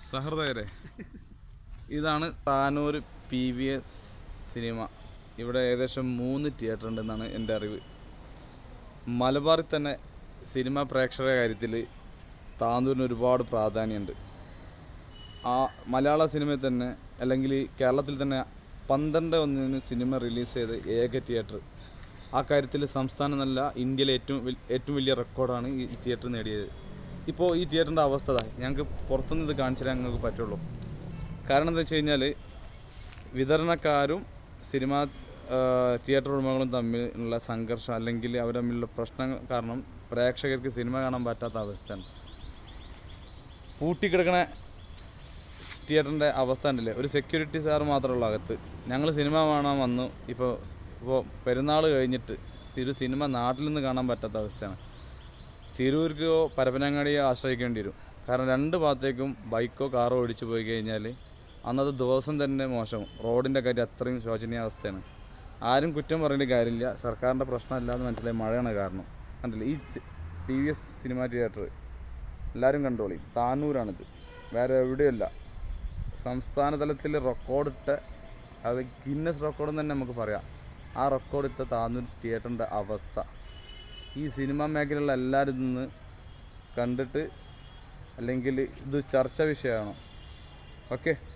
സഹൃദയരെ ഇതാണ് Tanur P V S cinema ഇവിടെ ഏകദേശം മൂന്ന് തിയേറ്റർ ഉണ്ടെന്നാണ് എൻ്റെ അറിവ് മലബാറിൽ തന്നെ സിനിമ പ്രേക്ഷക കാര്യത്തിൽ താനൂരിന് ഒരുപാട് പ്രാധാന്യമുണ്ട് ആ മലയാള സിനിമയിൽ തന്നെ അല്ലെങ്കിൽ കേരളത്തിൽ തന്നെ പന്ത്രണ്ട് ഒന്നിന് സിനിമ റിലീസ് ചെയ്ത ഏക തിയേറ്റർ ആ കാര്യത്തിൽ സംസ്ഥാനം നല്ല ഇന്ത്യയിലെ ഏറ്റവും വൽ- ഏറ്റവും വലിയ റെക്കോർഡാണ് ഈ തിയേറ്റർ നേടിയത് ഇപ്പോൾ ഈ തിയേറ്ററിൻ്റെ അവസ്ഥ ദാ, ഞങ്ങൾക്ക് പുറത്തുനിന്ന് ഇത് കാണിച്ചു തരാൻ ഞങ്ങൾക്ക് പറ്റുള്ളൂ കാരണം എന്താ വെച്ച് കഴിഞ്ഞാൽ വിതരണക്കാരും സിനിമ തിയേറ്റർ ഉടമകളും തമ്മിലുള്ള സംഘർഷം അല്ലെങ്കിൽ അവർ തമ്മിലുള്ള പ്രശ്നങ്ങൾ കാരണം പ്രേക്ഷകർക്ക് സിനിമ കാണാൻ പറ്റാത്ത അവസ്ഥയാണ് പൂട്ടിക്കിടക്കണ തിയേറ്ററിൻ്റെ അവസ്ഥ ഉണ്ടല്ലേ ഒരു സെക്യൂരിറ്റി സാർ മാത്രമുള്ള അകത്ത് ഞങ്ങൾ സിനിമ കാണാൻ വന്നു ഇപ്പോൾ ഇപ്പോൾ പെരുന്നാൾ കഴിഞ്ഞിട്ട് ഒരു സിനിമ നാട്ടിൽ നിന്ന് കാണാൻ പറ്റാത്ത അവസ്ഥയാണ് തിരൂർക്കോ പരപ്പനങ്ങാടിയോ ആശ്രയിക്കേണ്ടി വരും കാരണം രണ്ട് ഭാഗത്തേക്കും ബൈക്കോ കാറോ ഓടിച്ചു പോയി കഴിഞ്ഞാൽ അന്നത്തെ ദിവസം തന്നെ മോശം റോഡിൻ്റെ കാര്യം അത്രയും ശോചനീയ അവസ്ഥയാണ് ആരും കുറ്റം പറയേണ്ട കാര്യമില്ല സർക്കാരിൻ്റെ പ്രശ്നമല്ല എന്ന് മനസ്സിലായി മഴയാണ് കാരണം കണ്ടില്ലേ ഈ T V S cinema theatre എല്ലാവരും കണ്ടോളി താനൂരാണിത് വേറെ എവിടെയല്ല സംസ്ഥാന തലത്തിൽ റെക്കോർഡിട്ട അത് ഗിന്നസ് റെക്കോർഡ് തന്നെ നമുക്ക് പറയാം ആ റെക്കോർഡ് ഇട്ട താനൂർ തിയേറ്ററിൻ്റെ അവസ്ഥ ഈ സിനിമ മേഖലയിലുള്ള എല്ലാവരും നിന്ന് കണ്ടിട്ട് അല്ലെങ്കിൽ ഇത് ചർച്ച വിഷയമാണോ ഓക്കെ